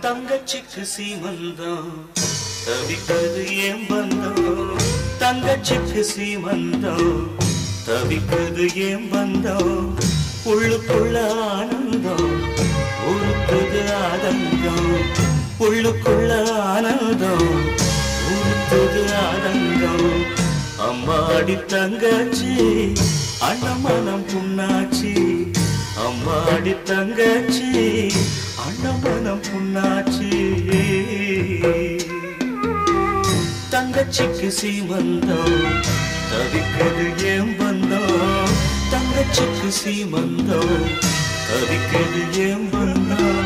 தங்கச்சிக்கு சீமந்தம் தவிப்பது ஏன் பந்தம் தங்கச்சிக்கு சீமந்தம் தவிப்பது ஏன் பந்தம் உள்ளுக்குள்ள ஆனந்தம் உருத்துது ஆதங்கம் உள்ளுக்குள்ள ஆனந்தம் உருத்துது ஆதங்கம் அம்மாடி தங்கச்சி அண்ணமனம் புண்ணாச்சி அம்மாடி தங்கச்சி அண்ணமனம் புண்ணாச்சி தங்கச்சிக்கு சீமந்தம் தவிக்கிறது ஏன் பந்தம் தங்கச்சிக்கு சீமந்தம் தவிக்கிறது ஏன் பந்தம்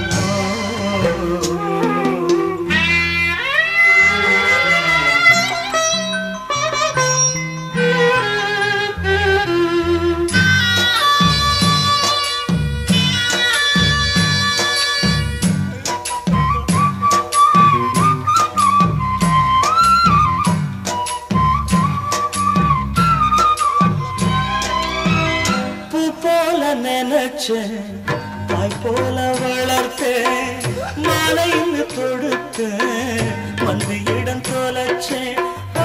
பூ போல நினைச்சேன் தாய் போல வளர்த்தேன் மாலைன்னு தொடுத்தேன் வந்து இடம் தொலைச்சேன் ஆ,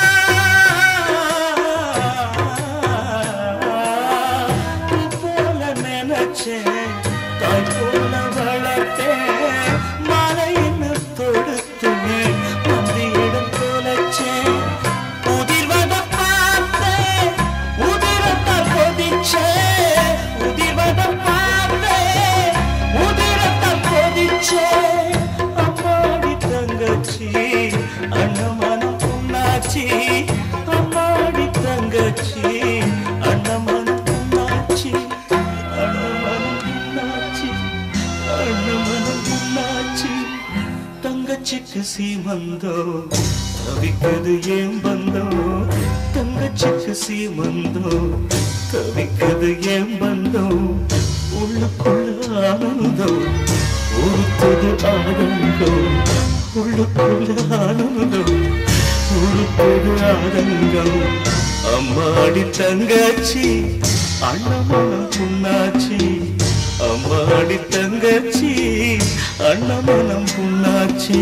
பூ போல நினைச்சேன் தாய் போல வளர்த்தேன் மாலைன்னு தொடுத்தேன் வந்து இடம் தொலைச்சேன் உதிர்வத பார்த்தேன் உதிரத்தால் கொதிச்சேன் உதிர்வத பார்த்தேன் உதிரத்தால் கொதிச்சேன் அம்மாடி தங்கச்சி அண்ணமனம் புண்ணாச்சி அம்மாடி தங்கச்சி அண்ணமனம் புண்ணாச்சி அண்ணமனம் புண்ணாச்சி அண்ணமனம் புண்ணாச்சி தங்கச்சிக்கு சீமந்தோ தவிக்கிறது ஏன் பந்தோ தங்கச்சிக்கு சீமந்தோ தவிக்கிறது ஏன் பந்தோ உள்ளுக்குள்ள ஆனந்தோ உருத்தது ஆனந்தோ உள்ளுக்குள்ள ஆனந்தோ உருத்தது ஆனந்தம் அம்மாடி தங்கச்சி அண்ணமனம் புண்ணாச்சி அம்மாடி தங்கச்சி அண்ணமனம் புண்ணாச்சி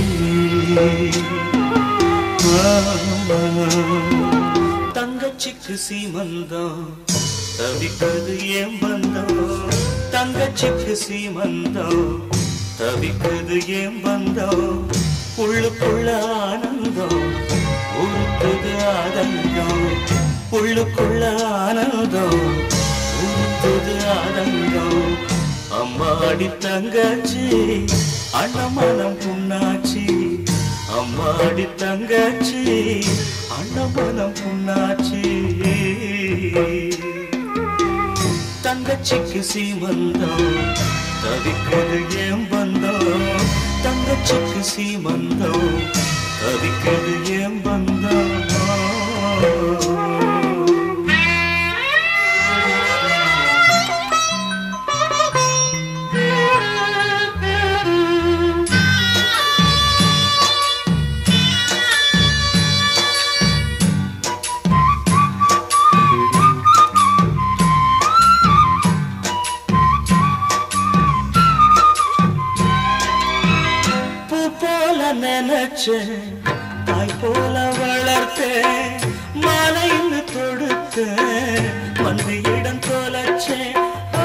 தங்கச்சிக்கு சீமந்தம் தவிப்பது ஏன் பந்தம் தங்கச்சிக்கு சீமந்தம் தவிப்பது ஏன் பந்தம் உள்ளுக்குள்ள ஆனந்தம் உருத்துது ஆதங்கம் உள்ளுக்குள்ள ஆனந்தம் உருத்துது ஆதங்கம் அம்மாடி தங்கச்சி அண்ணமனம் புண்ணாச்சி அம்மாடி தங்கச்சி அண்ணமனம் புண்ணாச்சி தங்கச்சிக்கு சீமந்தம் தவிக்கிறது ஏன் பந்தம் தங்கச்சிக்கு சீமந்தம் தவிக்கிறது ஏன் பந்தம் பூ போல நினைச்சேன் தாய் போல வளர்த்தேன் மாலைன்னு தொடுத்தேன் வந்து இடம் தொலைச்சேன் ஆ,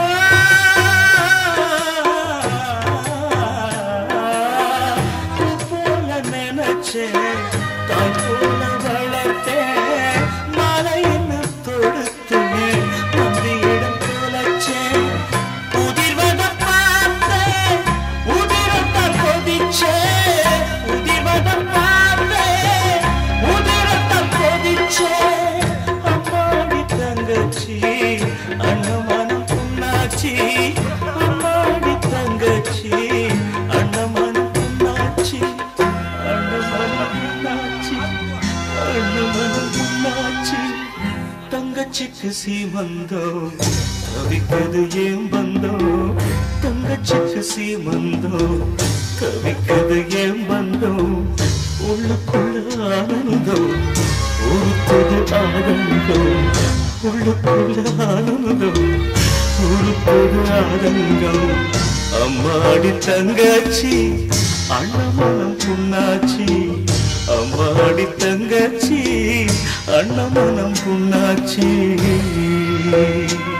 பூ போல நினைச்சேன் தாய் போல வளர்த்தேன் மாலைன்னு தொடுத்தேன் வந்து இடம் தொலைச்சேன் உதிர்வத பார்த்தேன் உதிரத்தால் கொதிச்சேன் உதிர்வத பார்த்தேன் உதிரத்தால் கொதிச்சேன் அம்மாடி தங்கச்சி அண்ணமனம் புண்ணாச்சி அம்மாடி தங்கச்சி அண்ணமனம் புண்ணாச்சி அண்ணமனம் புண்ணாச்சி அண்ணமனம் புண்ணாச்சி தங்கச்சிக்கு சீமந்தோ தவிப்பது ஏன் பந்தோ தங்கச்சிக்கு சீமந்தோ தவிப்பது ஏன் பந்தோ உள்ளுக்குள்ள ஆனந்தோ உருத்தது ஆனந்தோ உள்ளுக்குள்ள ஆனந்தோ உருத்தது ஆனந்தம் அம்மாடி தங்கச்சி அண்ணமனம் புண்ணாச்சி அம்மாடி தங்கச்சி அண்ணமனம் புண்ணாச்சி